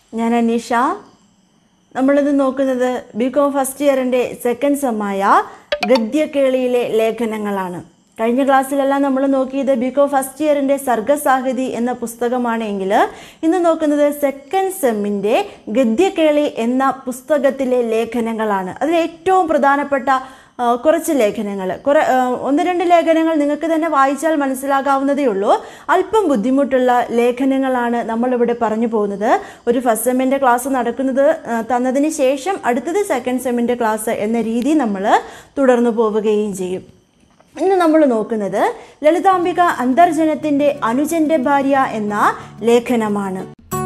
ഞാൻ അനീഷ നമ്മളിന്ന് നോക്കുന്നത് ബി കോം ഫസ്റ്റ് ഇയറിൻ്റെ സെക്കൻഡ് സെമ്മായ ഗദ്യകേളിയിലെ ലേഖനങ്ങളാണ് കഴിഞ്ഞ ക്ലാസ്സിലെല്ലാം നമ്മൾ നോക്കിയത് ബി കോം ഫസ്റ്റ് ഇയറിൻ്റെ സർഗസാഹിതി എന്ന പുസ്തകമാണ് എങ്കിൽ ഇന്ന് നോക്കുന്നത് സെക്കൻഡ് സെമ്മിൻ്റെ ഗദ്യകേളി എന്ന പുസ്തകത്തിലെ ലേഖനങ്ങളാണ് അതിൽ ഏറ്റവും പ്രധാനപ്പെട്ട ആ, കുറച്ച് ലേഖനങ്ങൾ കുറെ ആ, ഒന്ന് രണ്ട് ലേഖനങ്ങൾ നിങ്ങൾക്ക് തന്നെ വായിച്ചാൽ മനസ്സിലാകാവുന്നതേ ഉള്ളൂ അല്പം ബുദ്ധിമുട്ടുള്ള ലേഖനങ്ങളാണ് നമ്മളിവിടെ പറഞ്ഞു പോകുന്നത് ഒരു ഫസ്റ്റ് സെമ്മിൻ്റെ ക്ലാസ് നടക്കുന്നത് ആ, തന്നതിന് ശേഷം അടുത്തത് സെക്കൻഡ് സെമ്മിൻ്റെ ക്ലാസ് എന്ന രീതി നമ്മൾ തുടർന്നു പോവുകയും ചെയ്യും ഇന്ന് നമ്മൾ നോക്കുന്നത് ലളിതാംബിക അന്തർജനത്തിൻ്റെ അനുജന്റെ ഭാര്യ എന്ന ലേഖനമാണ്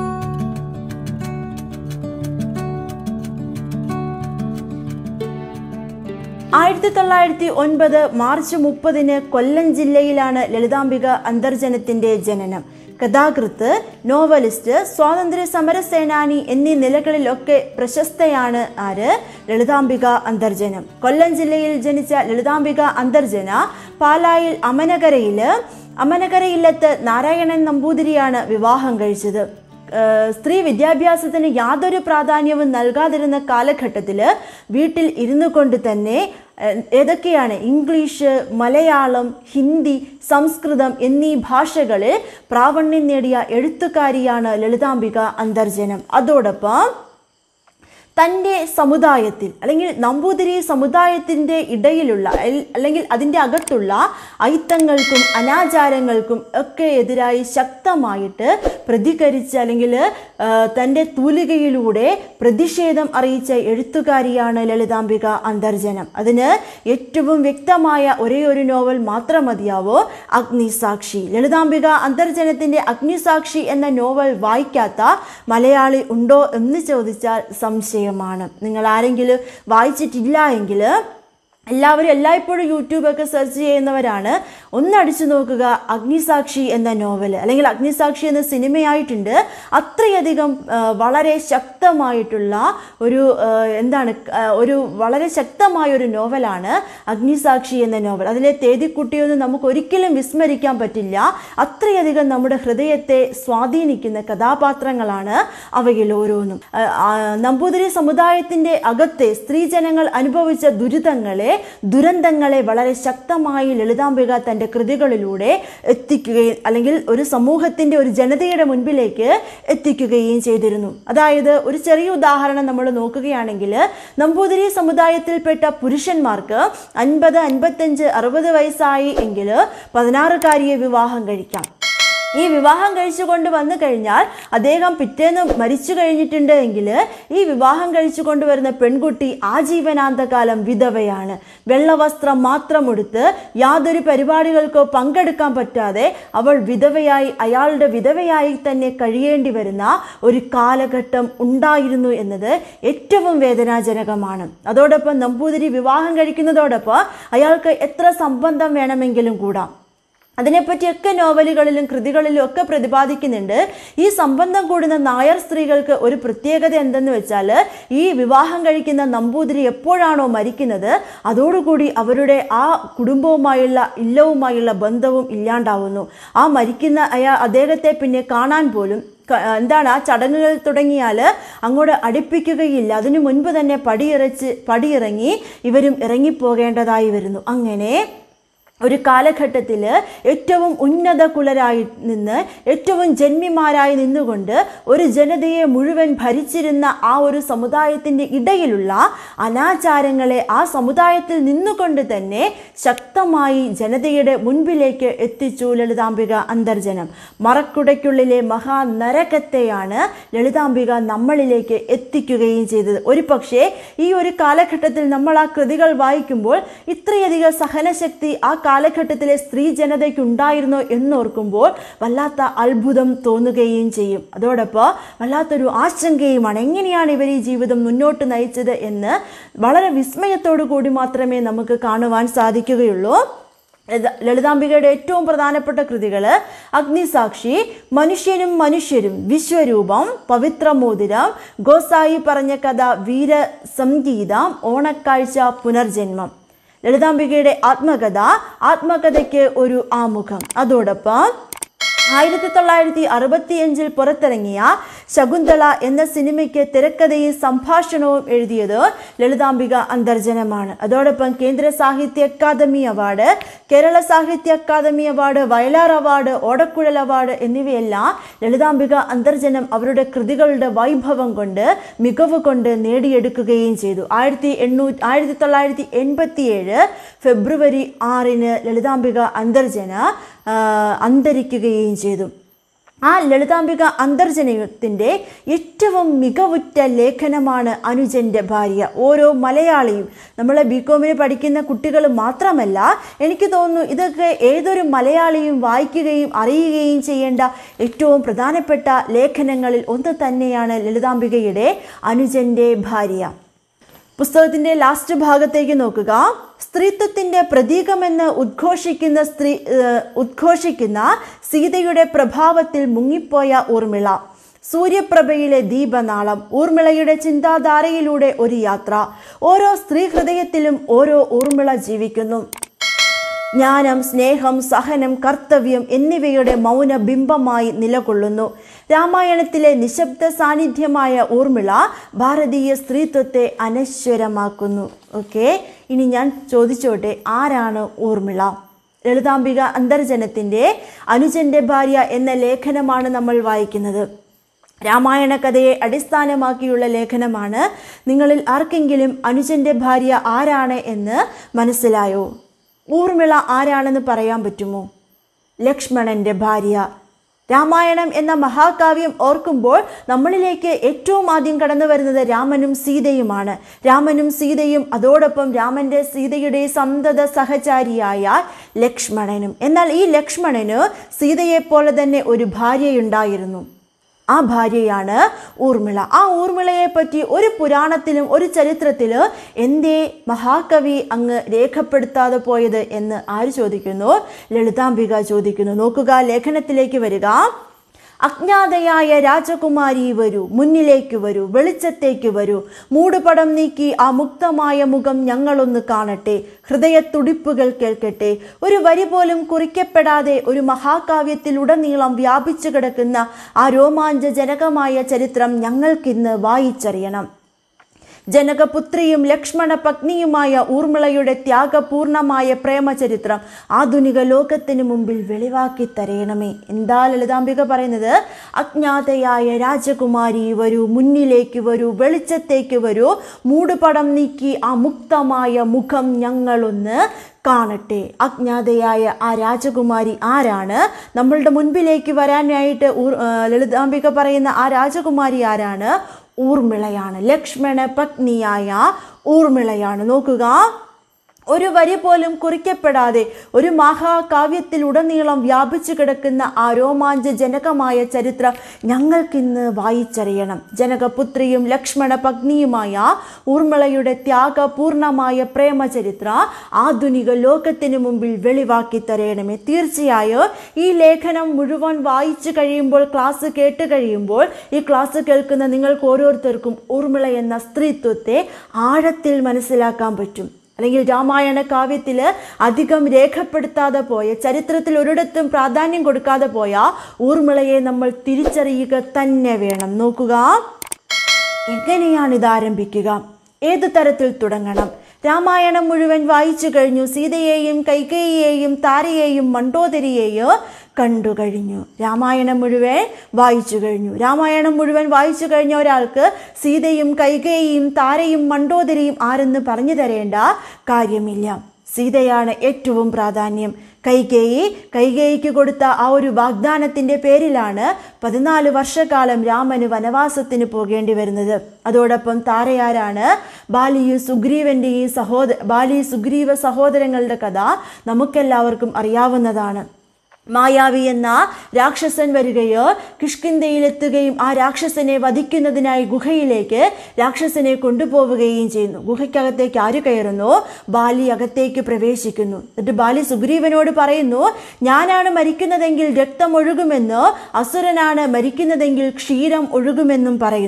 ആയിരത്തി തൊള്ളായിരത്തി ഒൻപത് മാർച്ച് മുപ്പതിന് കൊല്ലം ജില്ലയിലാണ് ലളിതാംബിക അന്തർജനത്തിന്റെ ജനനം കഥാകൃത്ത് നോവലിസ്റ്റ് സ്വാതന്ത്ര്യ സമര സേനാനി എന്നീ നിലകളിലൊക്കെ പ്രശസ്തയാണ് ആര് ലളിതാംബിക അന്തർജനം കൊല്ലം ജില്ലയിൽ ജനിച്ച ലളിതാംബിക അന്തർജന പാലായിൽ അമനകരയില് അമനകരയില്ലത്ത് നാരായണൻ നമ്പൂതിരിയാണ് വിവാഹം കഴിച്ചത് ഏഹ് സ്ത്രീ വിദ്യാഭ്യാസത്തിന് യാതൊരു പ്രാധാന്യവും നൽകാതിരുന്ന കാലഘട്ടത്തിൽ വീട്ടിൽ ഇരുന്നു കൊണ്ട് തന്നെ ഏഹ് ഏതൊക്കെയാണ് ഇംഗ്ലീഷ് മലയാളം ഹിന്ദി സംസ്കൃതം എന്നീ ഭാഷകളിൽ പ്രാവണ്യം നേടിയ എഴുത്തുകാരിയാണ് ലളിതാംബിക അന്തർജനം അതോടൊപ്പം തൻ്റെ സമുദായത്തിൽ അല്ലെങ്കിൽ നമ്പൂതിരി സമുദായത്തിൻ്റെ ഇടയിലുള്ള അൽ- അല്ലെങ്കിൽ അതിൻ്റെ അകത്തുള്ള ഐത്തങ്ങൾക്കും അനാചാരങ്ങൾക്കും ഒക്കെ എതിരായി ശക്തമായിട്ട് പ്രതികരിച്ച് അല്ലെങ്കിൽ ആ, തൻ്റെ തൂലികയിലൂടെ പ്രതിഷേധം അറിയിച്ച എഴുത്തുകാരിയാണ് ലളിതാംബിക അന്തർജനം അതിന് ഏറ്റവും വ്യക്തമായ ഒരേ ഒരു നോവൽ മാത്രം മതിയാവോ അഗ്നിസാക്ഷി ലളിതാംബിക അന്തർജനത്തിൻ്റെ അഗ്നിസാക്ഷി എന്ന നോവൽ വായിക്കാത്ത മലയാളി ഉണ്ടോ എന്ന് ചോദിച്ചാൽ സംശയമാണ് നിങ്ങൾ ആരെങ്കിലും വായിച്ചിട്ടില്ല എങ്കിൽ എല്ലാവരും എല്ലായ്പ്പോഴും യൂട്യൂബൊക്കെ സെർച്ച് ചെയ്യുന്നവരാണ് ഒന്നടിച്ചു നോക്കുക അഗ്നിസാക്ഷി എന്ന നോവൽ അല്ലെങ്കിൽ അഗ്നിസാക്ഷി എന്ന സിനിമയായിട്ടുണ്ട് അത്രയധികം ആ, വളരെ ശക്തമായിട്ടുള്ള ഒരു ആ, എന്താണ് ആ, ഒരു വളരെ ശക്തമായ ഒരു നോവലാണ് അഗ്നിസാക്ഷി എന്ന നോവൽ അതിലെ തേതിക്കുട്ടിയൊന്നും നമുക്ക് ഒരിക്കലും വിസ്മരിക്കാൻ പറ്റില്ല അത്രയധികം നമ്മുടെ ഹൃദയത്തെ സ്വാധീനിക്കുന്ന കഥാപാത്രങ്ങളാണ് അവയിൽ ഓരോന്നും ആ, ആ, നമ്പൂതിരി സമുദായത്തിന്റെ അകത്തെ സ്ത്രീജനങ്ങൾ അനുഭവിച്ച ദുരിതങ്ങളെ ദുരന്തങ്ങളെ വളരെ ശക്തമായി ലളിതാംബിക തൻ്റെ കൃതികളിലൂടെ എത്തിക്കുകയും അല്ലെങ്കിൽ ഒരു സമൂഹത്തിന്റെ ഒരു ജനതയുടെ മുൻപിലേക്ക് എത്തിക്കുകയും ചെയ്തിരുന്നു അതായത് ഒരു ചെറിയ ഉദാഹരണം നമ്മൾ നോക്കുകയാണെങ്കിൽ നമ്പൂതിരി സമുദായത്തിൽപ്പെട്ട പുരുഷന്മാർക്ക് അൻപത് അൻപത്തഞ്ച് അറുപത് വയസ്സായി എങ്കിൽ പതിനാറുകാരിയെ വിവാഹം കഴിക്കാം ഈ വിവാഹം കഴിച്ചുകൊണ്ട് വന്നു കഴിഞ്ഞാൽ അദ്ദേഹം പിറ്റേന്ന് മരിച്ചു കഴിഞ്ഞിട്ടുണ്ട് എങ്കിൽ ഈ വിവാഹം കഴിച്ചു കൊണ്ടുവരുന്ന പെൺകുട്ടി ആജീവനാന്തകാലം വിധവയാണ് വെള്ളവസ്ത്രം മാത്രം ഉടുത്ത് യാതൊരു പരിപാടികൾക്കോ പങ്കെടുക്കാൻ പറ്റാതെ അവൾ വിധവയായി അയാളുടെ വിധവയായി തന്നെ കഴിയേണ്ടി വരുന്ന ഒരു കാലഘട്ടം ഉണ്ടായിരുന്നു എന്നത് ഏറ്റവും വേദനാജനകമാണ് അതോടൊപ്പം നമ്പൂതിരി വിവാഹം കഴിക്കുന്നതോടൊപ്പം അയാൾക്ക് എത്ര സംബന്ധം വേണമെങ്കിലും കൂടാം അതിനെപ്പറ്റിയൊക്കെ നോവലുകളിലും കൃതികളിലും ഒക്കെ പ്രതിപാദിക്കുന്നുണ്ട് ഈ സംബന്ധം കൂടുന്ന നായർ സ്ത്രീകൾക്ക് ഒരു പ്രത്യേകത എന്തെന്ന് വെച്ചാൽ ഈ വിവാഹം കഴിക്കുന്ന നമ്പൂതിരി എപ്പോഴാണോ മരിക്കുന്നത് അതോടുകൂടി അവരുടെ ആ കുടുംബവുമായുള്ള ഇല്ലവുമായുള്ള ബന്ധവും ഇല്ലാണ്ടാവുന്നു ആ മരിക്കുന്ന അയാ അദ്ദേഹത്തെ പിന്നെ കാണാൻ പോലും ക- എന്താണ് ആ ചടങ്ങുകൾ തുടങ്ങിയാൽ അങ്ങോട്ട് അടുപ്പിക്കുകയില്ല അതിനു മുൻപ് തന്നെ പടിയിറച്ച് പടിയിറങ്ങി ഇവരും ഇറങ്ങിപ്പോകേണ്ടതായി വരുന്നു അങ്ങനെ ഒരു കാലഘട്ടത്തിൽ ഏറ്റവും ഉന്നത കുലരായി നിന്ന് ഏറ്റവും ജന്മിമാരായി നിന്നുകൊണ്ട് ഒരു ജനതയെ മുഴുവൻ ഭരിച്ചിരുന്ന ആ ഒരു സമുദായത്തിൻ്റെ ഇടയിലുള്ള അനാചാരങ്ങളെ ആ സമുദായത്തിൽ നിന്നുകൊണ്ട് തന്നെ ശക്തമായി ജനതയുടെ മുൻപിലേക്ക് എത്തിച്ചു ലളിതാംബിക അന്തർജനം മറക്കുടയ്ക്കുള്ളിലെ മഹാനരകത്തെയാണ് ലളിതാംബിക നമ്മളിലേക്ക് എത്തിക്കുകയും ചെയ്തത് ഒരു പക്ഷേ ഈ ഒരു കാലഘട്ടത്തിൽ നമ്മൾ ആ കൃതികൾ വായിക്കുമ്പോൾ ഇത്രയധികം സഹനശക്തി ആ കാലഘട്ടത്തിലെ സ്ത്രീ ജനതയ്ക്ക് ഉണ്ടായിരുന്നോ എന്നോർക്കുമ്പോൾ വല്ലാത്ത അത്ഭുതം തോന്നുകയും ചെയ്യും അതോടൊപ്പം വല്ലാത്തൊരു ആശങ്കയുമാണ് എങ്ങനെയാണ് ഇവർ ഈ ജീവിതം മുന്നോട്ട് നയിച്ചത് എന്ന് വളരെ വിസ്മയത്തോടു കൂടി മാത്രമേ നമുക്ക് കാണുവാൻ സാധിക്കുകയുള്ളൂ ലളിത- ലളിതാംബികയുടെ ഏറ്റവും പ്രധാനപ്പെട്ട കൃതികൾ അഗ്നിസാക്ഷി മനുഷ്യനും മനുഷ്യരും വിശ്വരൂപം പവിത്രമോതിരം ഗോസായി പറഞ്ഞ കഥ വീരസംഗീതം ഓണക്കാഴ്ച പുനർജന്മം ലളിതാംബികയുടെ ആത്മകഥ ആത്മകഥയ്ക്ക് ഒരു ആമുഖം അതോടൊപ്പം ആയിരത്തി തൊള്ളായിരത്തി അറുപത്തിയഞ്ചിൽ പുറത്തിറങ്ങിയ ശകുന്തള എന്ന സിനിമയ്ക്ക് തിരക്കഥയും സംഭാഷണവും എഴുതിയത് ലളിതാംബിക അന്തർജനമാണ് അതോടൊപ്പം കേന്ദ്ര സാഹിത്യ academy award Kerala Sahitya academy award Vayalar award Odakkuzhal award എന്നിവയെല്ലാം ലളിതാംബിക അന്തർജനം അവരുടെ കൃതികളുടെ വൈഭവം കൊണ്ട് മികവ് കൊണ്ട് നേടിയെടുക്കുകയും ചെയ്തു ആയിരത്തി എണ്ണൂറ്റി ആയിരത്തി തൊള്ളായിരത്തി എൺപത്തിയേഴ് ഫെബ്രുവരി ആറിന് ലളിതാംബിക അന്തർജന ആ, അന്തരിക്കുകയും ചെയ്തു ആ ലളിതാംബിക അന്തർജനത്തിൻ്റെ ഏറ്റവും മികവുറ്റ ലേഖനമാണ് അനുജൻ്റെ ഭാര്യ ഓരോ മലയാളിയും നമ്മളെ ബി കോമിന് പഠിക്കുന്ന കുട്ടികൾ മാത്രമല്ല എനിക്ക് തോന്നുന്നു ഇതൊക്കെ ഏതൊരു മലയാളിയും വായിക്കുകയും അറിയുകയും ചെയ്യേണ്ട ഏറ്റവും പ്രധാനപ്പെട്ട ലേഖനങ്ങളിൽ ഒന്ന് തന്നെയാണ് ലളിതാംബികയുടെ അനുജൻ്റെ ഭാര്യ പുസ്തകത്തിന്റെ ലാസ്റ്റ് ഭാഗത്തേക്ക് നോക്കുക സ്ത്രീത്വത്തിന്റെ പ്രതീകമെന്ന് ഉദ്ഘോഷിക്കുന്ന സ്ത്രീ ഏഹ്, ഉദ്ഘോഷിക്കുന്ന സീതയുടെ പ്രഭാവത്തിൽ മുങ്ങിപ്പോയ ഊർമിള സൂര്യപ്രഭയിലെ ദീപനാളം ഊർമിളയുടെ ചിന്താധാരയിലൂടെ ഒരു യാത്ര ഓരോ സ്ത്രീ ഹൃദയത്തിലും ഓരോ ഊർമിള ജീവിക്കുന്നു ജ്ഞാനം സ്നേഹം സഹനം കർത്തവ്യം എന്നിവയുടെ മൗന ബിംബമായി നിലകൊള്ളുന്നു രാമായണത്തിലെ നിശബ്ദ സാന്നിധ്യമായ ഊർമിള ഭാരതീയ സ്ത്രീത്വത്തെ അനശ്വരമാക്കുന്നു ഓക്കെ ഇനി ഞാൻ ചോദിച്ചോട്ടെ ആരാണ് ഊർമിള ലളിതാംബിക അന്തർജനത്തിൻ്റെ അനുജന്റെ ഭാര്യ എന്ന ലേഖനമാണ് നമ്മൾ വായിക്കുന്നത് രാമായണ കഥയെ അടിസ്ഥാനമാക്കിയുള്ള ലേഖനമാണ് നിങ്ങളിൽ ആർക്കെങ്കിലും അനുജന്റെ ഭാര്യ ആരാണ് എന്ന് മനസ്സിലായോ ഊർമിള ആരാണെന്ന് പറയാൻ പറ്റുമോ ലക്ഷ്മണന്റെ ഭാര്യ രാമായണം എന്ന മഹാകാവ്യം ഓർക്കുമ്പോൾ നമ്മളിലേക്ക് ഏറ്റവും ആദ്യം കടന്നു വരുന്നത് രാമനും സീതയുമാണ് രാമനും സീതയും അതോടൊപ്പം രാമന്റെ സീതയുടെ സന്തത സഹചാരിയായ ലക്ഷ്മണനും എന്നാൽ ഈ ലക്ഷ്മണന് സീതയെപ്പോലെ തന്നെ ഒരു ഭാര്യയുണ്ടായിരുന്നു ആ ഭാര്യയാണ് ഊർമിള ആ ഊർമിളയെ പറ്റി ഒരു പുരാണത്തിലും ഒരു ചരിത്രത്തിലും എന്തേ മഹാകവി അങ്ങ് രേഖപ്പെടുത്താതെ പോയത് എന്ന് ആര് ചോദിക്കുന്നു ലളിതാംബിക ചോദിക്കുന്നു നോക്കുക ലേഖനത്തിലേക്ക് വരിക അജ്ഞാതയായ രാജകുമാരി വരൂ മുന്നിലേക്ക് വരൂ വെളിച്ചത്തേക്ക് വരൂ മൂടുപടം നീക്കി ആ മുക്തമായ മുഖം ഞങ്ങളൊന്ന് കാണട്ടെ ഹൃദയത്തുടിപ്പുകൾ കേൾക്കട്ടെ ഒരു വരി പോലും കുറിക്കപ്പെടാതെ ഒരു മഹാകാവ്യത്തിലുടനീളം വ്യാപിച്ചു കിടക്കുന്ന ആ രോമാഞ്ചജനകമായ ചരിത്രം ഞങ്ങൾക്കിന്ന് വായിച്ചറിയണം ജനകപുത്രിയും ലക്ഷ്മണ പത്നിയുമായ ഊർമിളയുടെ ത്യാഗപൂർണമായ പ്രേമചരിത്രം ആധുനിക ലോകത്തിന് മുമ്പിൽ വെളിവാക്കി തരയണമേ എന്താ ലളിതാംബിക പറയുന്നത് അജ്ഞാതയായ രാജകുമാരി വരൂ മുന്നിലേക്ക് വരൂ വെളിച്ചത്തേക്ക് വരൂ മൂടുപടം നീക്കി ആ മുക്തമായ മുഖം ഞങ്ങളൊന്ന് കാണട്ടെ അജ്ഞാതയായ ആ രാജകുമാരി ആരാണ് നമ്മളുടെ മുൻപിലേക്ക് വരാനായിട്ട് ഊർ- ആ, ലളിതാംബിക പറയുന്ന ആ രാജകുമാരി ആരാണ് ഊർമിളയാണ് ലക്ഷ്മണ പത്നിയായ ഊർമിളയാണ് നോക്കുക ഒരു വരി പോലും കുറിക്കപ്പെടാതെ ഒരു മഹാകാവ്യത്തിലുടനീളം വ്യാപിച്ചു കിടക്കുന്ന ആ രോമാഞ്ചജനകമായ ചരിത്രം ഞങ്ങൾക്കിന്ന് വായിച്ചറിയണം ജനകപുത്രിയും ലക്ഷ്മണ പത്നിയുമായ ഊർമിളയുടെ ത്യാഗപൂർണമായ പ്രേമചരിത്ര ആധുനിക ലോകത്തിന് മുമ്പിൽ വെളിവാക്കി തരയണമേ തീർച്ചയായും ഈ ലേഖനം മുഴുവൻ വായിച്ചു കഴിയുമ്പോൾ ക്ലാസ് കേട്ട് കഴിയുമ്പോൾ ഈ ക്ലാസ് കേൾക്കുന്ന നിങ്ങൾക്ക് ഓരോരുത്തർക്കും ഊർമിള എന്ന സ്ത്രീത്വത്തെ ആഴത്തിൽ മനസ്സിലാക്കാൻ പറ്റും അല്ലെങ്കിൽ രാമായണ കാവ്യത്തിൽ അധികം രേഖപ്പെടുത്താതെ പോയ ചരിത്രത്തിൽ ഒരിടത്തും പ്രാധാന്യം കൊടുക്കാതെ പോയ ഊർമിളയെ നമ്മൾ തിരിച്ചറിയുക തന്നെ വേണം നോക്കുക എങ്ങനെയാണ് ഇത് ആരംഭിക്കുക ഏതു തരത്തിൽ തുടങ്ങണം രാമായണം മുഴുവൻ വായിച്ചു കഴിഞ്ഞു സീതയെയും കൈകേയിയെയും താരയെയും മണ്ടോദരിയെയും കണ്ടു കഴിഞ്ഞു രാമായണം മുഴുവൻ വായിച്ചു കഴിഞ്ഞു രാമായണം മുഴുവൻ വായിച്ചു കഴിഞ്ഞ ഒരാൾക്ക് സീതയും കൈകേയിയും താരയും മണ്ടോദരിയും ആരെന്ന് പറഞ്ഞു തരേണ്ട കാര്യമില്ല സീതയാണ് ഏറ്റവും പ്രാധാന്യം കൈകേയി കൈകേയിക്ക് കൊടുത്ത ആ ഒരു വാഗ്ദാനത്തിന്റെ പേരിലാണ് പതിനാല് വർഷക്കാലം രാമന് വനവാസത്തിന് പോകേണ്ടി വരുന്നത് അതോടൊപ്പം താരയാരാണ് ബാലിയു സുഗ്രീവന്റെയും സഹോദര ബാലി സുഗ്രീവ സഹോദരങ്ങളുടെ കഥ നമുക്കെല്ലാവർക്കും അറിയാവുന്നതാണ് മായാവി എന്ന രാക്ഷസൻ വരികയോ കിഷ്കിന്തയിലെത്തുകയും ആ രാക്ഷസനെ വധിക്കുന്നതിനായി ഗുഹയിലേക്ക് രാക്ഷസനെ കൊണ്ടുപോവുകയും ചെയ്യുന്നു ഗുഹയ്ക്കകത്തേക്ക് ആര് കയറുന്നു ബാലി അകത്തേക്ക് പ്രവേശിക്കുന്നു എന്നിട്ട് ബാലി സുഗ്രീവനോട് പറയുന്നു ഞാനാണ് മരിക്കുന്നതെങ്കിൽ രക്തം ഒഴുകുമെന്ന് അസുരനാണ് മരിക്കുന്നതെങ്കിൽ ക്ഷീരം ഒഴുകുമെന്നും പറയുന്നു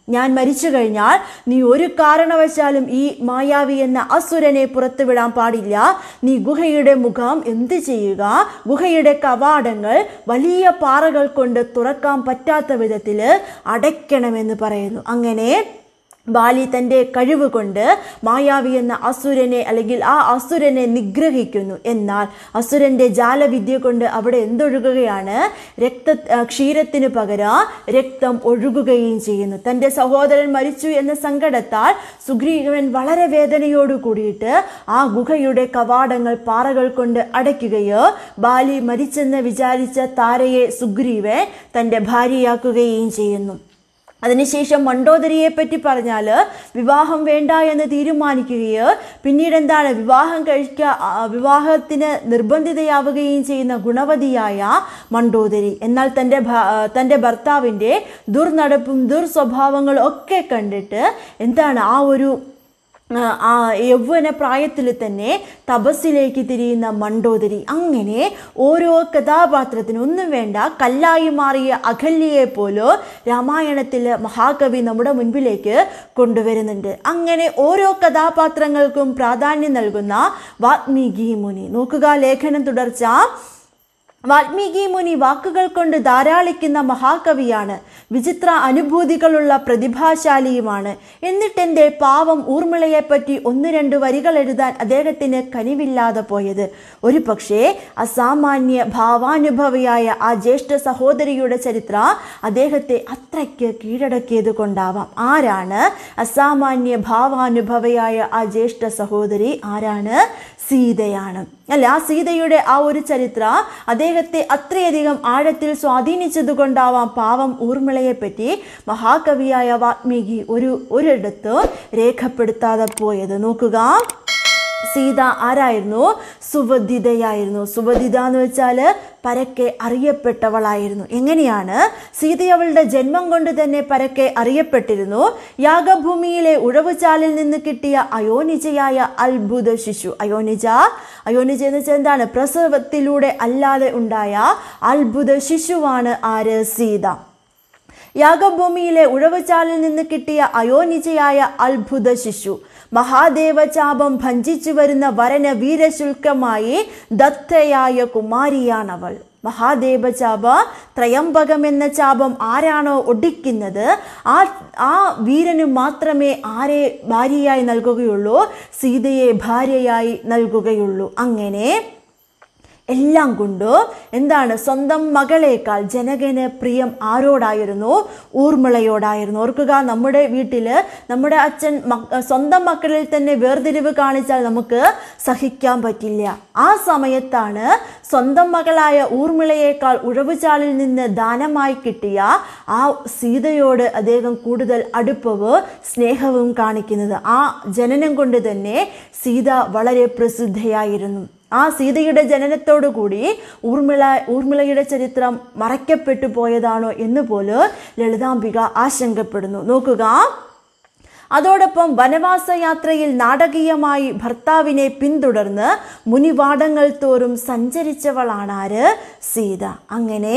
ഞാൻ മരിച്ചു കഴിഞ്ഞാൽ നീ ഒരു കാരണവശാലും ഈ മായാവി എന്ന അസുരനെ പുറത്തുവിടാൻ പാടില്ല നീ ഗുഹയുടെ മുഖം എന്ത് ചെയ്യുക ഗുഹയുടെ കവാടങ്ങൾ വലിയ പാറകൾ കൊണ്ട് തുറക്കാൻ പറ്റാത്ത വിധത്തിൽ അടയ്ക്കണമെന്ന് പറയുന്നു അങ്ങനെ ബാലി തൻ്റെ കഴിവ് കൊണ്ട് മായാവി എന്ന അസുരനെ അല്ലെങ്കിൽ ആ അസുരനെ നിഗ്രഹിക്കുന്നു എന്നാൽ അസുരന്റെ ജാലവിദ്യ കൊണ്ട് അവിടെ എന്തൊഴുകുകയാണ് രക്ത ആ, ക്ഷീരത്തിന് പകരം രക്തം ഒഴുകുകയും ചെയ്യുന്നു തൻ്റെ സഹോദരൻ മരിച്ചു എന്ന സങ്കടത്താൽ സുഗ്രീവൻ വളരെ വേദനയോട് കൂടിയിട്ട് ആ ഗുഹയുടെ കവാടങ്ങൾ പാറകൾ കൊണ്ട് അടയ്ക്കുകയോ ബാലി മരിച്ചെന്ന് വിചാരിച്ച താരയെ സുഗ്രീവൻ തൻ്റെ ഭാര്യയാക്കുകയും ചെയ്യുന്നു അതിനുശേഷം മണ്ടോദരിയെ പറ്റി പറഞ്ഞാൽ വിവാഹം വേണ്ട എന്ന് തീരുമാനിക്കുകയോ പിന്നീട് എന്താണ് വിവാഹം കഴിക്കുക ആ, വിവാഹത്തിന് നിർബന്ധിതയാവുകയും ചെയ്യുന്ന ഗുണവതിയായ മണ്ടോദരി എന്നാൽ തൻ്റെ ഭ- ആ, തൻ്റെ ഭർത്താവിൻ്റെ ദുർനടപ്പും ദുർസ്വഭാവങ്ങളും ഒക്കെ കണ്ടിട്ട് എന്താണ് ആ ഒരു ആ, ആ യൗവന പ്രായത്തിൽ തന്നെ തപസ്സിലേക്ക് തിരിയുന്ന മണ്ടോദരി അങ്ങനെ ഓരോ കഥാപാത്രത്തിനും ഒന്നും വേണ്ട കല്ലായി മാറിയ അകല്യയെ പോലോ രാമായണത്തിൽ മഹാകവി നമ്മുടെ മുൻപിലേക്ക് കൊണ്ടുവരുന്നുണ്ട് അങ്ങനെ ഓരോ കഥാപാത്രങ്ങൾക്കും പ്രാധാന്യം നൽകുന്ന വാത്മീകി മുനി നോക്കുക ലേഖനം തുടർച്ച വാൽമീകി മുനി വാക്കുകൾ കൊണ്ട് ധാരാളിക്കുന്ന മഹാകവിയാണ് വിചിത്ര അനുഭൂതികളുള്ള പ്രതിഭാശാലിയുമാണ് എന്നിട്ടെന്റെ പാവം ഊർമിളയെപ്പറ്റി ഒന്ന് രണ്ട് വരികൾ എഴുതാൻ അദ്ദേഹത്തിന് കനിവില്ലാതെ പോയത് ഒരു പക്ഷേ അസാമാന്യ ഭാവാനുഭവിയായ ആ ജ്യേഷ്ഠ സഹോദരിയുടെ ചരിത്ര അദ്ദേഹത്തെ അത്രയ്ക്ക് കീഴടക്കിയത് കൊണ്ടാവാം ആരാണ് അസാമാന്യ ഭാവാനുഭവയായ ആ ജ്യേഷ്ഠ സഹോദരി ആരാണ് സീതയാണ് അല്ല ആ സീതയുടെ ആ ഒരു ചരിത്ര അദ്ദേഹത്തെ അത്രയധികം ആഴത്തിൽ സ്വാധീനിച്ചത് കൊണ്ടാവാം പാവം ഊർമിളയെ പറ്റി മഹാകവിയായ വാത്മീകി ഒരു ഒരിടത്ത് രേഖപ്പെടുത്താതെ പോയത് നോക്കുക സീത ആരായിരുന്നു സുവധിതയായിരുന്നു സുവധിത എന്ന് വെച്ചാൽ പരക്കെ അറിയപ്പെട്ടവളായിരുന്നു എങ്ങനെയാണ് സീത അവളുടെ ജന്മം കൊണ്ട് തന്നെ പരക്കെ അറിയപ്പെട്ടിരുന്നു യാഗഭൂമിയിലെ ഉഴവുചാലിൽ നിന്ന് കിട്ടിയ അയോനിജയായ അത്ഭുത ശിശു അയോനിജ അയോനിജ എന്ന് വെച്ചാൽ എന്താണ് പ്രസവത്തിലൂടെ അല്ലാതെ ഉണ്ടായ അത്ഭുത ശിശുവാണ് ആര് സീത യാഗഭൂമിയിലെ ഉഴവുചാലിൽ നിന്ന് കിട്ടിയ അയോനിജയായ അത്ഭുത ശിശു മഹാദേവചാപം ഭഞ്ചിച്ചു വരുന്ന വരന വീരശുൽക്കമായി ദത്തയായ കുമാരിയാണവൾ മഹാദേവചാപ ത്രയംബകം എന്ന ചാപം ആരാണോ ഒടിക്കുന്നത് ആ ആ വീരന് മാത്രമേ ആരെ ഭാര്യയായി നൽകുകയുള്ളൂ സീതയെ ഭാര്യയായി നൽകുകയുള്ളൂ അങ്ങനെ എല്ലാം കൊണ്ടും എന്താണ് സ്വന്തം മകളേക്കാൾ ജനകന് പ്രിയം ആരോടായിരുന്നു ഊർമിളയോടായിരുന്നു ഓർക്കുക നമ്മുടെ വീട്ടിൽ നമ്മുടെ അച്ഛൻ മക്ക- സ്വന്തം മക്കളിൽ തന്നെ വേർതിരിവ് കാണിച്ചാൽ നമുക്ക് സഹിക്കാൻ പറ്റില്ല ആ സമയത്താണ് സ്വന്തം മകളായ ഊർമിളയേക്കാൾ ഉഴവുചാലിൽ നിന്ന് ദാനമായി കിട്ടിയ ആ സീതയോട് അദ്ദേഹം കൂടുതൽ അടുപ്പവും സ്നേഹവും കാണിക്കുന്നത് ആ ജനനം കൊണ്ട് തന്നെ സീത വളരെ പ്രസിദ്ധയായിരുന്നു ആ സീതയുടെ ജനനത്തോടു കൂടി ഊർമിള ഊർമിളയുടെ ചരിത്രം മറയ്ക്കപ്പെട്ടു പോയതാണോ എന്ന് പോലും ലളിതാംബിക ആശങ്കപ്പെടുന്നു നോക്കുക അതോടൊപ്പം വനവാസ യാത്രയിൽ നാടകീയമായി ഭർത്താവിനെ പിന്തുടർന്ന് മുനിവാടങ്ങൾ തോറും സഞ്ചരിച്ചവളാണ് ആര് സീത അങ്ങനെ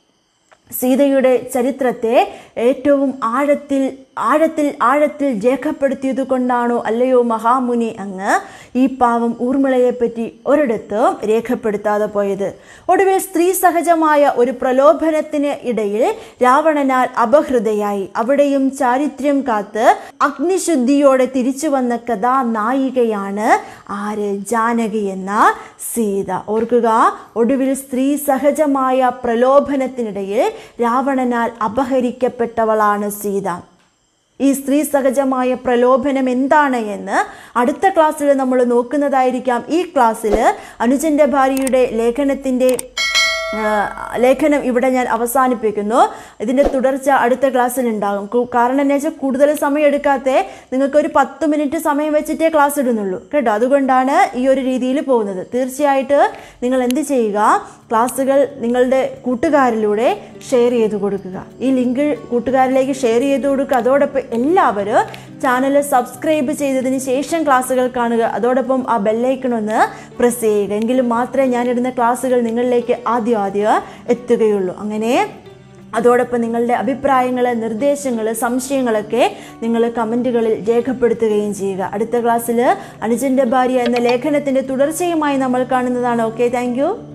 സീതയുടെ ചരിത്രത്തെ ഏറ്റവും ആഴത്തിൽ ആഴത്തിൽ ആഴത്തിൽ രേഖപ്പെടുത്തിയത് കൊണ്ടാണോ അല്ലയോ മഹാമുനി അങ്ങ് ഈ പാവം ഊർമിളയെപ്പറ്റി ഒരിടത്തും രേഖപ്പെടുത്താതെ പോയത് ഒടുവിൽ സ്ത്രീ സഹജമായ ഒരു പ്രലോഭനത്തിന് ഇടയിൽ രാവണനാൽ അപഹൃതയായി അവിടെയും ചാരിത്ര്യം കാത്ത് അഗ്നിശുദ്ധിയോടെ തിരിച്ചു വന്ന കഥാനായികയാണ് ആര് ജാനകി എന്ന സീത ഓർക്കുക ഒടുവിൽ സ്ത്രീ സഹജമായ പ്രലോഭനത്തിനിടയിൽ രാവണനാൽ അപഹരിക്കപ്പെട്ടവളാണ് സീത ഈ സ്ത്രീ സഹജമായ പ്രലോഭനം എന്താണ് എന്ന് അടുത്ത ക്ലാസ്സിൽ നമ്മൾ നോക്കുന്നതായിരിക്കാം ഈ ക്ലാസ്സിൽ അനുജന്റെ ഭാര്യയുടെ ലേഖനത്തിൻ്റെ ആ, ലേഖനം ഇവിടെ ഞാൻ അവസാനിപ്പിക്കുന്നു ഇതിൻ്റെ തുടർച്ച അടുത്ത ക്ലാസ്സിൽ ഉണ്ടാകും കു- കാരണം എന്ന് വെച്ചാൽ കൂടുതൽ സമയം എടുക്കാതെ നിങ്ങൾക്ക് ഒരു പത്ത് മിനിറ്റ് സമയം വെച്ചിട്ടേ ക്ലാസ് ഇടുന്നുള്ളൂ കേട്ടോ അതുകൊണ്ടാണ് ഈ ഒരു രീതിയിൽ പോകുന്നത് തീർച്ചയായിട്ട് നിങ്ങൾ എന്ത് ചെയ്യുക ക്ലാസ്സുകൾ നിങ്ങളുടെ കൂട്ടുകാരിലൂടെ ഷെയർ ചെയ്ത് കൊടുക്കുക ഈ ലിങ്ക് കൂട്ടുകാരിലേക്ക് ഷെയർ ചെയ്ത് കൊടുക്കുക അതോടൊപ്പം എല്ലാവരും ചാനൽ സബ്സ്ക്രൈബ് ചെയ്തതിന് ശേഷം ക്ലാസ്സുകൾ കാണുക അതോടൊപ്പം ആ ബെല്ലൈക്കൺ ഒന്ന് പ്രസ് ചെയ്യുക എങ്കിലും മാത്രമേ ഞാനിടുന്ന ക്ലാസ്സുകൾ നിങ്ങളിലേക്ക് ആദ്യം ആദ്യം എത്തുകയുള്ളൂ അങ്ങനെ അതോടൊപ്പം നിങ്ങളുടെ അഭിപ്രായങ്ങൾ നിർദ്ദേശങ്ങൾ സംശയങ്ങളൊക്കെ നിങ്ങൾ കമൻറ്റുകളിൽ രേഖപ്പെടുത്തുകയും ചെയ്യുക അടുത്ത ക്ലാസ്സിൽ അനുജൻ്റെ ഭാര്യ എന്ന ലേഖനത്തിൻ്റെ തുടർച്ചയുമായി നമ്മൾ കാണുന്നതാണ് ഓക്കെ താങ്ക്